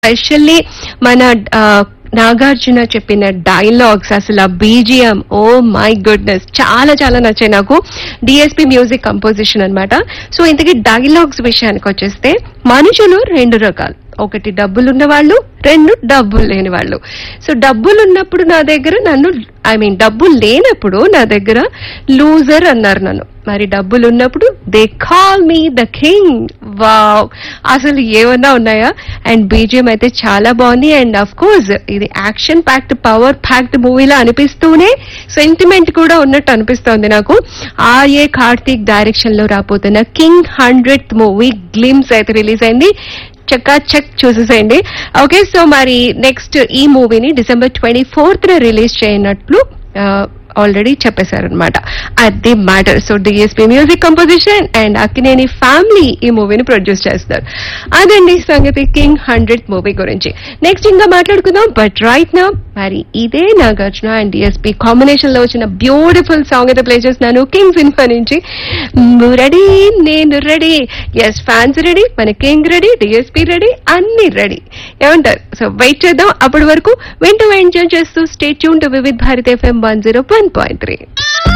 specially మన ఆ, నాగార్జున చెప్పిన డైలాగ్స్ అసలు ఆ బీజిఎం ఓ మై గుడ్నెస్ చాలా చాలా నచ్చాయి నాకు డిఎస్పి మ్యూజిక్ కంపోజిషన్ అన్నమాట సో ఇంతకీ డైలాగ్స్ విషయానికి వచ్చేస్తే మనుషులు రెండు రకాలు ఒకటి డబ్బులున్న వాళ్ళు రెండు డబ్బులు లేని వాళ్ళు సో డబ్బులు ఉన్నప్పుడు నా దగ్గర నన్ను ఐ మీన్ డబ్బులు లేనప్పుడు నా దగ్గర లూజర్ అన్నారు నన్ను మరి డబ్బులు ఉన్నప్పుడు they call me the king wow అసలు ఏమన్నా ఉన్నాయా అండ్ బీజిఎం అయితే చాలా బాగుంది అండ్ అఫ్ కోర్స్ ఇది యాక్షన్ ప్యాక్డ్ పవర్ ప్యాక్డ్ మూవీలా అనిపిస్తూనే సెంటిమెంట్ కూడా ఉన్నట్టు అనిపిస్తోంది నాకు ఆర్ఏ కార్తీక్ డైరెక్షన్ లో రాబోతున్న కింగ్ హండ్రెడ్ మూవీ గ్లిమ్స్ అయితే రిలీజ్ అయింది చక్కా చెక్ చూసేసేయండి ఓకే సో మరి నెక్స్ట్ ఈ మూవీని డిసెంబర్ ట్వంటీ ఫోర్త్ రిలీజ్ చేయనట్లు ఆల్రెడీ చెప్పేశారనమాట అది matter so DSP music composition and Akkineni family ఈ మూవీని ప్రొడ్యూస్ చేస్తారు అదండి సంగతి కింగ్ హండ్రెడ్ మూవీ గురించి నెక్స్ట్ ఇంకా మాట్లాడుకుందాం బట్ రైట్ నా మరి ఇదే నాగార్జున అండ్ డిఎస్పీ కాంబినేషన్ లో వచ్చిన బ్యూటిఫుల్ సాంగ్ అయితే ప్లే చేస్తున్నాను కింగ్ సినిమా నుంచి రెడీ నేను రెడీ ఎస్ ఫ్యాన్స్ రెడీ మన కింగ్ రెడీ డిఎస్పీ రెడీ అన్ని రెడీ ఏమంటారు సో వెయిట్ చేద్దాం అప్పటి వరకు వింటూ ఎంజాయ్ చేస్తూ stay tune to Vividh Bharat FM one zero one point three